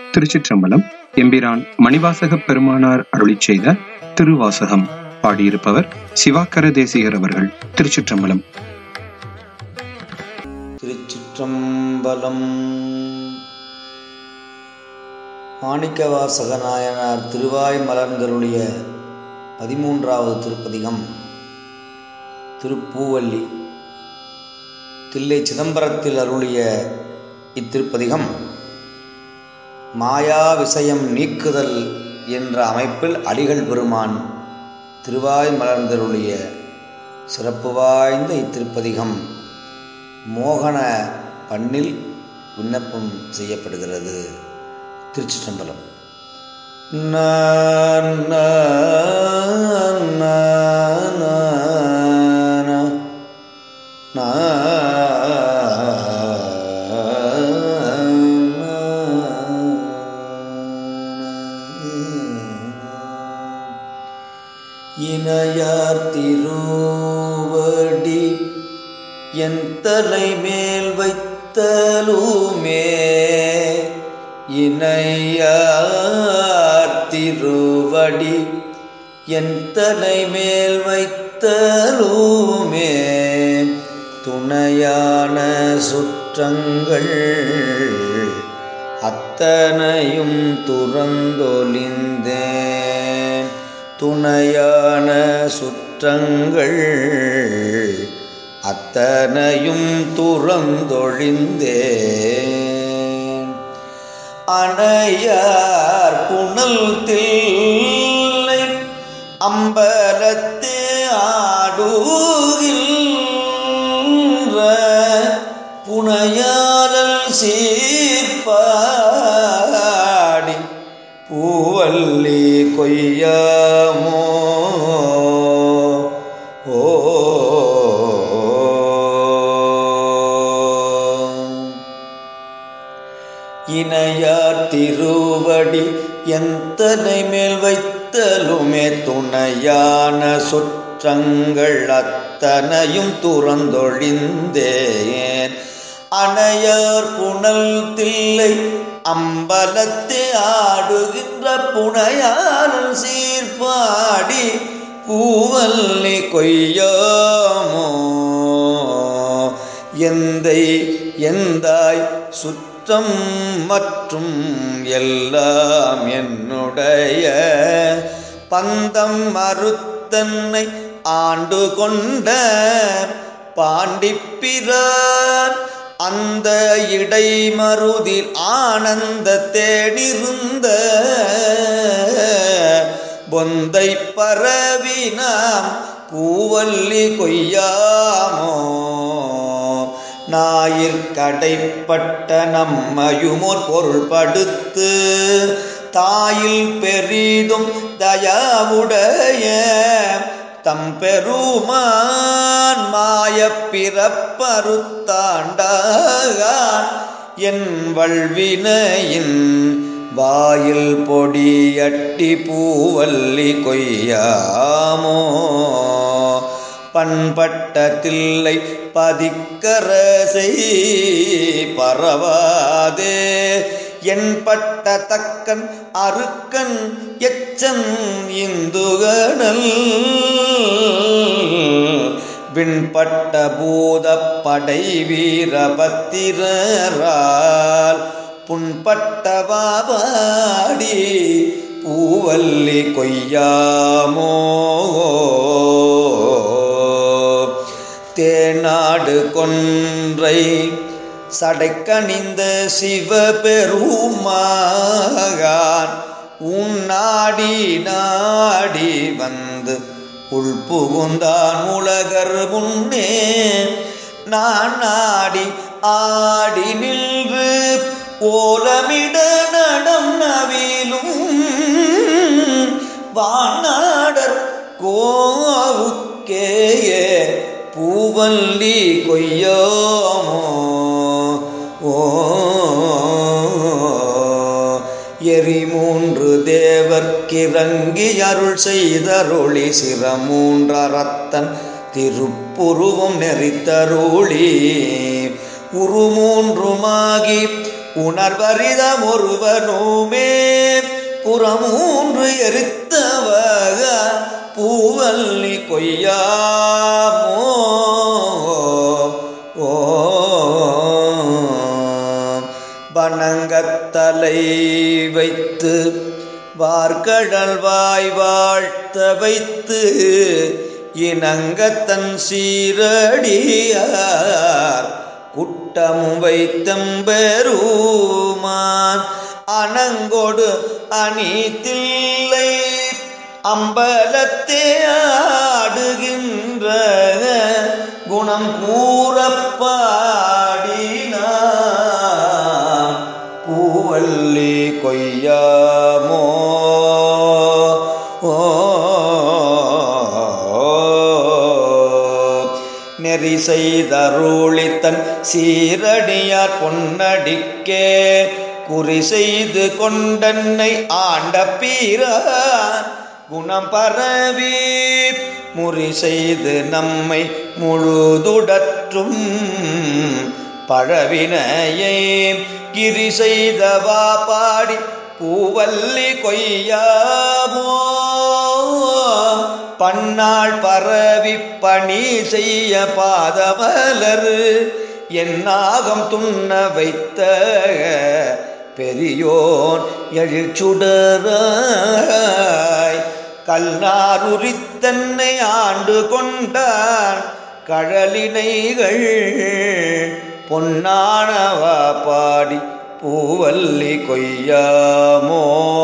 திருச்சிற்றம்பலம் எம்பிரான் மணிவாசக பெருமானார் அருளிச் செய்த திருவாசகம் பாடியிருப்பவர் சிவாக்கர தேசிகர் அவர்கள் திருச்சிற்றம்பலம் திருச்சிற்றம்பலம் மாணிக்கவாசக நாயனார் திருவாய் மலர்ந்தருளிய பதிமூன்றாவது திருப்பதிகம் திருப்பூவல்லி தில்லை சிதம்பரத்தில் அருளிய இத்திருப்பதிகம் மாயா விஷயம் நீக்குதல் என்ற அமைப்பில் அடிகள் பெருமான் திருவாய் மலர்ந்தருளிய சிறப்பு வாய்ந்த இத்திருப்பதிகம் மோகன பண்ணில் விண்ணப்பம் செய்யப்படுகிறது திருச்சிற்றம்பலம் இணையார் திருவடி என் தலை மேல் வைத்தலுமே இணையார் திருவடி என் தலை மேல் வைத்தலுமே துணையான சுற்றங்கள் அத்தனையும் துறந்தொழிந்தேன் துணையான சுற்றங்கள் அத்தனையும் துறந்தொழிந்தேன் அணையார் புனல் தில்லை அம்பலத்து ஆடுகின்ற புனையாரல் சீர்பாடி பூவல்லி கொய்யாமோ ஓ இணையார் திருவடி எந்தனை மேல் வைத்தலுமே துணையான சுற்றங்கள் அத்தனையும் துறந்தொழிந்தேன் அணையார் புனல் தில்லை அம்பலத்து ஆடுகின்ற புனையாரல் சீர்பாடி பூவல்லி கொய்யாமோ எந்தை எந்தாய் சுற்றம் மற்றும் எல்லாம் என்னுடைய பந்தம் மறுத்தன்னை ஆண்டு கொண்ட பாண்டிப்பிரான் அந்த இடைமருதில் ஆனந்த தேடிருந்த பொந்தை பரவினாம் பூவல்லி கொய்யாமோ ஞாயிற்கடைப்பட்ட நம்மையுமோர் பொருள்படுத்து தாயில் பெரிதும் தயாவுடைய தம் பெருமான் மாய பிறப்பருத்தாண்டான் என் வல்வினையின் வாயில் பொடியட்டி பூவல்லி கொய்யாமோ பண்பட்ட தில்லை பதிக்கரசை பரவாதே என்பட்ட தக்கன் அருக்கன் எச்சன் இந்துகணல் விண்பட்ட பூத படை வீரபத்திரால் புண்பட்ட பாபாடி பூவல்லி கொய்யாமோ தேநாடு கொன்றை சடைக்கணிந்த சிவபெருமான் உன்னாடி நாடி வந்து உள்புகுந்தான் உலகர் முன்னே நான் நாடி ஆடி நின்று ஓலமிட நடம் நவிலும் வானாடர் கோவுக்கேயே பூவல்லி கொய்யாமோ ஓ எரி மூன்று தேவர்க்கிறங்கி அருள் செய்தருளி சிரமூன்ற ரத்தன் திருப்புருவம் நெறித்தருளி உருமூன்றுமாகி உணர்வரிதம் ஒருவனுமே புறமூன்று எரித்தவக பூவல்லி கொய்யாமோ ஓ வணங்கத்தலை வைத்து வார்கடல் வாய் வாழ்த்த வைத்து இணங்கத்தன் சீரடியார் குட்டமும் வைத்தம்பெருமான் அணங்கொடு அணி தில்லை அம்பலத்தே ஆடுகின்ற குணம் கூறப்பாடினான் பூவல்லி கொய்யாமோ ஓ நெறி செய்தருளித்தன் சீரடியார் பொன்னடிக்கே குறி செய்து கொண்டன்னை ஆண்ட பீரான் குணம் பரவி முறி செய்து நம்மை முழுதுடற்றும் பழவினையை கிரி செய்தவா பாடி பூவல்லி கொய்யாமோ பன்னாள் பரவி பணி செய்ய பாதமலர் என்னாகம் துண்ண வைத்த பெரியோன் எழிற்சுடராய் கல்நாருரித்தன்னை ஆண்டு கொண்டான் கழலினைகள் பொன்னானவா பாடி பூவல்லி கொய்யாமோ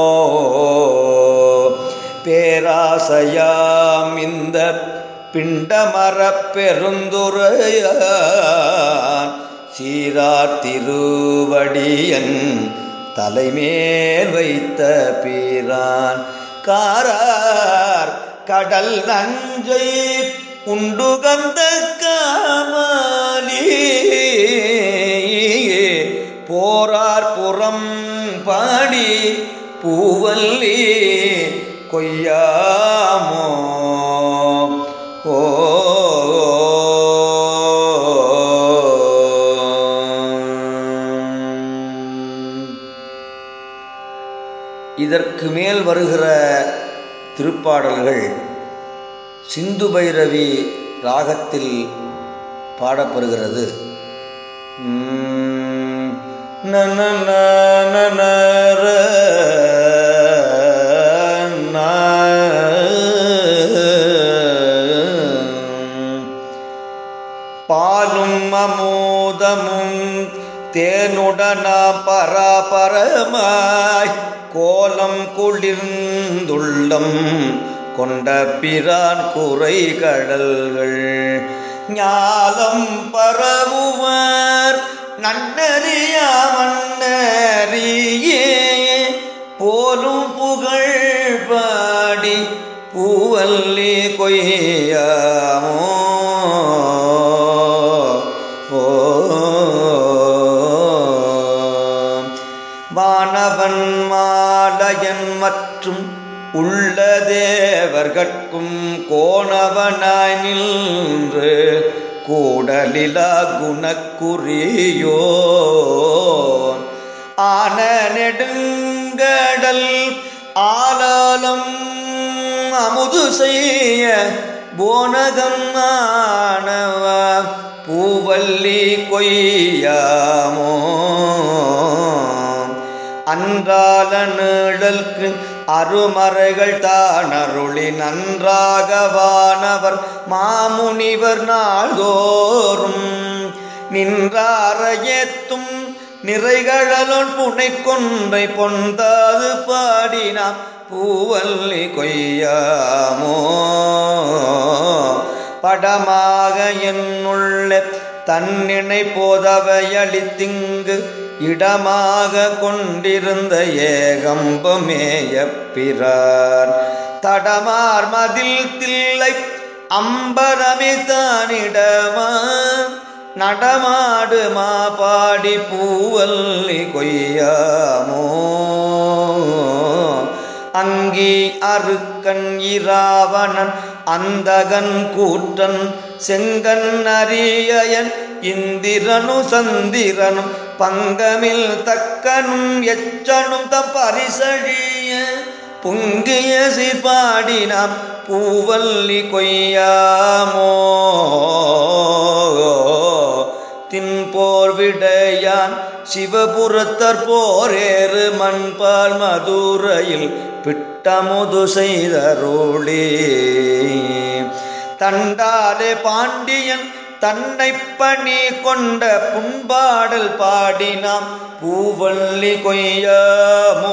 பேராசையாம் இந்த பிண்டமரப் பெருந்துரையான் சீரார் திருவடியன் தலைமேல் வைத்த பீரான் காரார் கடல் நஞ்சை உண்டு கந்த காமாலி போரார் புறம் பாடி பூவல்லி கொய்யாமோ ஓ இதற்கு மேல் வருகிற திருப்பாடல்கள் சிந்து பைரவி ராகத்தில் பாடப்படுகிறது உம், நன நன ர ந. பாலும் அமோதமும் தேனுடனா பராபரமாய் கோலம் குளிர்ந்துள்ளம் கொண்ட பிரான் குறை கடல்கள் ஞாலம் பரவுவார் நன்னறியா மன்னரியே போலும் புகழ் பாடி பூவல்லி கொய்யாமோ ஓ வானவன் மாலயன் மற்றும் உள்ள தேவர்கட்கும் கோணவனாய் நின்று கூடலிலா குணக்குறியோ ஆன நெடுங்கடல் ஆலாலம் அமுது செய்ய போனகம் ஆனவ பூவல்லி கொய்யாமோ அன்றால நிழல்க்கு அருமறைகள் தான் அருளி நன்றாக வானவர் மாமுனிவர் நாள்தோறும் நின்றார ஏத்தும் நிறைகழலோன் புனை கொன்றை பொந்தாது பாடினாம் பூவல்லி கொய்யாமோ படமாக என்னுள்ள தன்னினை போதவையளித்திங்கு இடமாக கொண்டிருந்த ஏகம்பமேய பிறார் தடமார் மதில் தில்லை அம்பரமே தானிடமா நடமாடு மாபாடி பூவல்லி கொய்யாமோ அங்கி அருக்கன் இராவணன் அந்தகன் கூற்றன் செங்கன் அரியயன் இந்திரனு சந்திரனும் பங்கமில் தக்கனும் எச்சனும் தம் பரிசழிய பொங்கிய சீர்பாடினாம் பூவல்லி கொய்யாமோ தின்போர் விடையான் சிவபுரத்தர் போரேறு மண்பால் மதுரையில் பிட்டமுது செய்தருளே தண்டாலே பாண்டியன் தன்னை பணி கொண்ட புண்பாடல் பாடினாம் பூவல்லி கொய்யமோ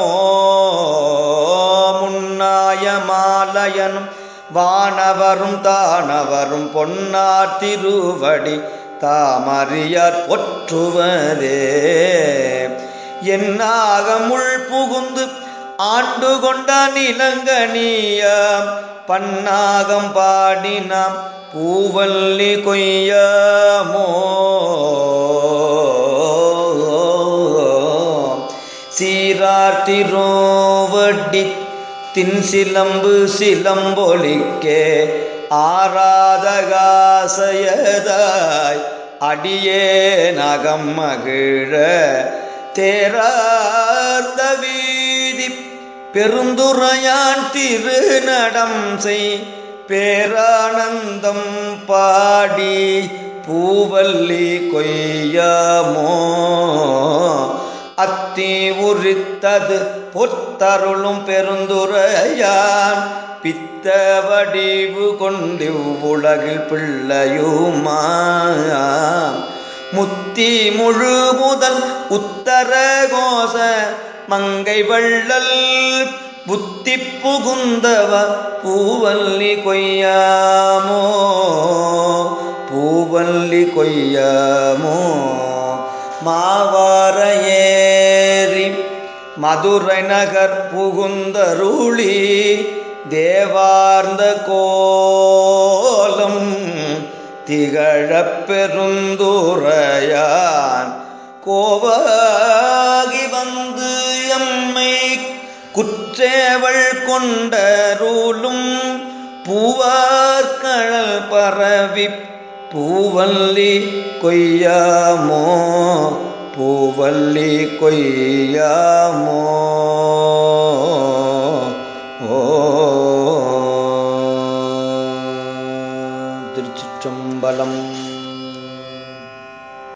முன்னாய மாலயனும் வானவரும் தானவரும் பொன்னார் திருவடி தாமறியார் ஒற்றுவதே என்னாக முள் புகுந்து ஆண்டு கொண்டான் இளங்கனியாம் பன்னாகம் பாடினாம் பூவல்லி கொய்யாமோ சீரார் திருவடி தின் சிலம்பு சிலம்பொலிக்கே ஆராதகாசயதாய் அடியே நகம் மகிழ தேரார்ந்த வீதி பெருந்துரையான் திருநடம் செய் பேரானந்தம் பாடி பூவல்லி கொய்யாமோ அத்தி உரித்தது பொத்தருளும் பெருந்துரையான் பித்த வடிவு கொண்டு உலகில் பிள்ளையுமா முத்தி முழு முதல் உத்தர கோச மங்கை வள்ளல் புத்தி புகுந்தவ பூவல்லி கொய்யாமோ பூவல்லி கொய்யாமோ மாவார ஏறி மதுரை நகர் புகுந்தருளி தேவார்ந்த கோலம் திகழப் பெருந்துரையான் கோவாகி வந்து எம்மை குற்றேவள் கொண்டருளும் பூவார்கழல் பரவி பூவல்லி கொய்யாமோ பூவல்லி கொய்யாமோ